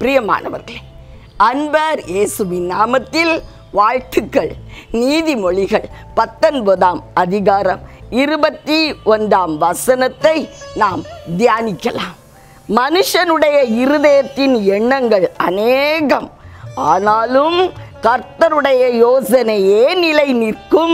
பிரியமானவர்களே அன்பர் இயேசுவின் நாமத்தில் வாழ்த்துக்கள் நீதிமொழிகள் பத்தொன்பதாம் அதிகாரம் இருபத்தி ஒன்றாம் வசனத்தை நாம் தியானிக்கலாம் மனுஷனுடைய இருதயத்தின் எண்ணங்கள் அநேகம் ஆனாலும் கர்த்தருடைய யோசனையே நிலை நிற்கும்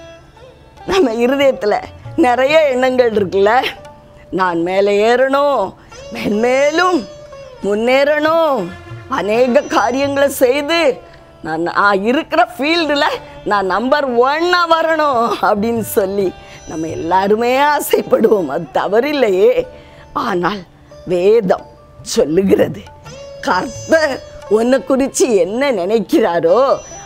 நம்ம இருதயத்தில் நிறைய எண்ணங்கள் இருக்குல்ல நான் மேலே ஏறணும் மென்மேலும் முன்னேறணும் அநேக காரியங்களை செய்து நான் நான் இருக்கிற ஃபீல்டில் நான் நம்பர் ஒன்னாக வரணும் அப்படின்னு சொல்லி நம்ம எல்லாருமே ஆசைப்படுவோம் அது தவறில்லையே ஆனால் வேதம் சொல்லுகிறது கர்த்தர் உன்னை குறித்து என்ன நினைக்கிறாரோ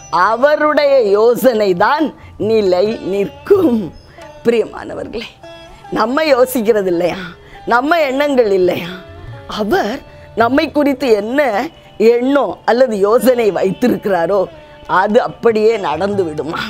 அவருடைய யோசனை தான் நிலை நிற்கும் பிரியமானவர்களே நம்ம யோசிக்கிறது இல்லையா நம்ம எண்ணங்கள் இல்லையா அவர் நம்மை குறித்து என்ன எண்ணம் அல்லது யோசனை வைத்திருக்கிறாரோ அது அப்படியே நடந்து விடுமா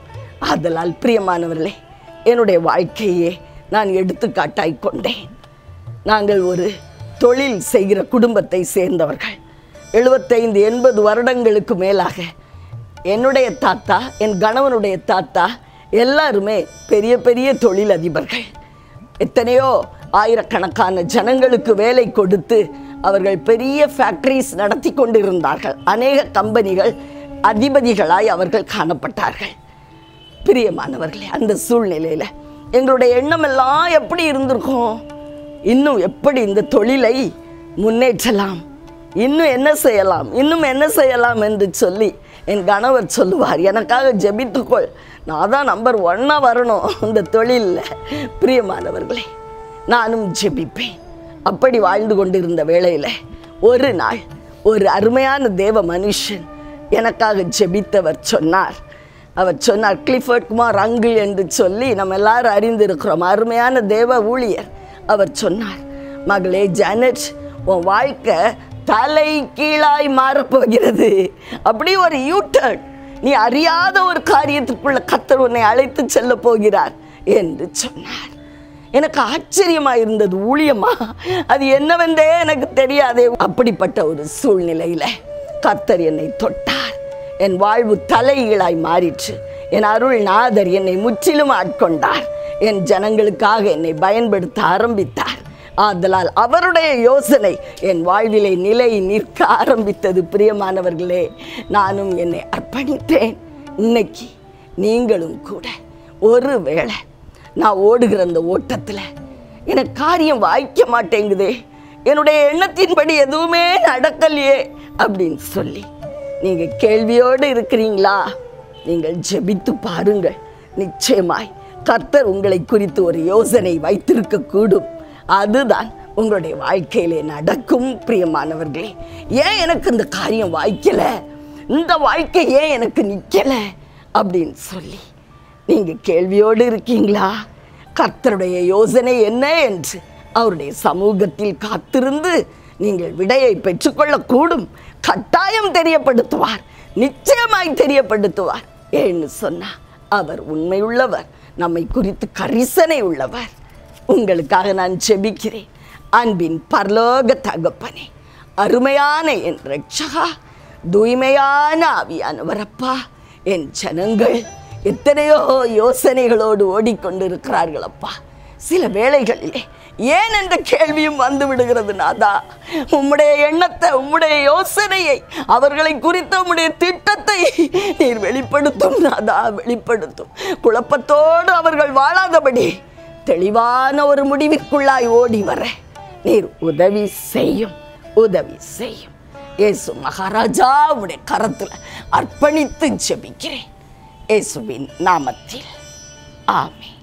ஆதலால் பிரியமானவர்களே என்னுடைய வாழ்க்கையே நான் எடுத்துக்காட்டாய் கொண்டேன் நாங்கள் ஒரு தொழில் செய்கிற குடும்பத்தை சேர்ந்தவர்கள் எழுபத்தைந்து எண்பது வருடங்களுக்கு மேலாக என்னுடைய தாத்தா என் கணவனுடைய தாத்தா எல்லாருமே பெரிய பெரிய தொழிலதிபர்கள் எத்தனையோ ஆயிரக்கணக்கான ஜனங்களுக்கு வேலை கொடுத்து அவர்கள் பெரிய ஃபேக்டரிஸ் நடத்தி கொண்டிருந்தார்கள் அநேக கம்பெனிகள் அதிபதிகளாய் அவர்கள் காணப்பட்டார்கள் பிரியமானவர்களே அந்த சூழ்நிலையில் எங்களுடைய எண்ணம் எல்லாம் எப்படி இருந்திருக்கும் இன்னும் எப்படி இந்த தொழிலை முன்னேற்றலாம் இன்னும் என்ன செய்யலாம் இன்னும் என்ன செய்யலாம் என்று சொல்லி என் கணவர் சொல்லுவார் எனக்காக ஜெபித்துக்கொள் நான் தான் நம்பர் ஒன்னாக வரணும் இந்த தொழிலில் பிரியமானவர்களே நானும் ஜெபிப்பேன் அப்படி வாழ்ந்து கொண்டிருந்த வேளையில் ஒரு நாள் ஒரு அருமையான தேவ மனுஷன் எனக்காக ஜெபித்தவர் சொன்னார் அவர் சொன்னார் கிளிஃபர்ட் குமார் அங்கிள் என்று சொல்லி நம்ம எல்லாரும் அறிந்திருக்கிறோம் அருமையான தேவ ஊழியர் அவர் சொன்னார் மகளே ஜானட் உன் வாழ்க்கை தலை கீழாய் மாறப்போகிறது அப்படி ஒரு யூட்டர்ன் நீ அறியாத ஒரு காரியத்துக்குள்ள கத்தர் உன்னை அழைத்து செல்ல போகிறார் என்று சொன்னார் எனக்கு ஆச்சரியமா இருந்தது ஊழியமா அது என்னவென்றே எனக்கு தெரியாதே அப்படிப்பட்ட ஒரு சூழ்நிலையில கர்த்தர் என்னை தொட்டார் என் வாழ்வு தலைகீழாய் மாறிற்று என் அருள் நாதர் என்னை முற்றிலும் ஆட்கொண்டார் என் ஜனங்களுக்காக என்னை பயன்படுத்த ஆரம்பித்தார் ஆதலால் அவருடைய யோசனை என் வாழ்விலே நிலை நிற்க ஆரம்பித்தது பிரியமானவர்களே நானும் என்னை அர்ப்பணித்தேன் இன்னைக்கு நீங்களும் கூட ஒரு வேளை நான் ஓடுகிற அந்த ஓட்டத்தில் எனக்கு காரியம் வாய்க்க மாட்டேங்குதே என்னுடைய எண்ணத்தின்படி எதுவுமே நடக்கலையே அப்படின்னு சொல்லி நீங்கள் கேள்வியோடு இருக்கிறீங்களா நீங்கள் ஜெபித்து பாருங்கள் நிச்சயமாய் கர்த்தர் உங்களை குறித்து ஒரு யோசனை வைத்திருக்க கூடும் அதுதான் உங்களுடைய வாழ்க்கையிலே நடக்கும் பிரியமானவர்களே ஏன் எனக்கு இந்த காரியம் வாய்க்கல இந்த வாழ்க்கை ஏன் எனக்கு நிற்கல அப்படின்னு சொல்லி நீங்க கேள்வியோடு இருக்கீங்களா கர்த்தருடைய யோசனை என்ன என்று அவருடைய சமூகத்தில் காத்திருந்து நீங்கள் விடையை பெற்றுக்கொள்ளக்கூடும் கட்டாயம் தெரியப்படுத்துவார் நிச்சயமாய் தெரியப்படுத்துவார் ஏன்னு சொன்னா அவர் உண்மையுள்ளவர் நம்மை குறித்து கரிசனை உள்ளவர் உங்களுக்காக நான் ஜெபிக்கிறேன் அன்பின் பரலோக தகப்பனே அருமையான என் ரட்சகா தூய்மையான ஆவியானவரப்பா என் ஜனங்கள் எத்தனையோ யோசனைகளோடு ஓடிக்கொண்டிருக்கிறார்கள் அப்பா சில வேளைகளிலே ஏன் என்ற கேள்வியும் வந்து விடுகிறது நாதா உம்முடைய எண்ணத்தை உம்முடைய யோசனையை அவர்களை குறித்த உம்முடைய திட்டத்தை நீர் வெளிப்படுத்தும் நாதா வெளிப்படுத்தும் குழப்பத்தோடு அவர்கள் வாழாதபடி தெளிவான ஒரு முடிவிற்குள்ளாய் ஓடி வர நீர் உதவி செய்யும் உதவி செய்யும் இயேசு மகாராஜா உடைய கரத்தில் அர்ப்பணித்து ஜெபிக்கிறேன் இயேசுவின் நாமத்தில் ஆமென்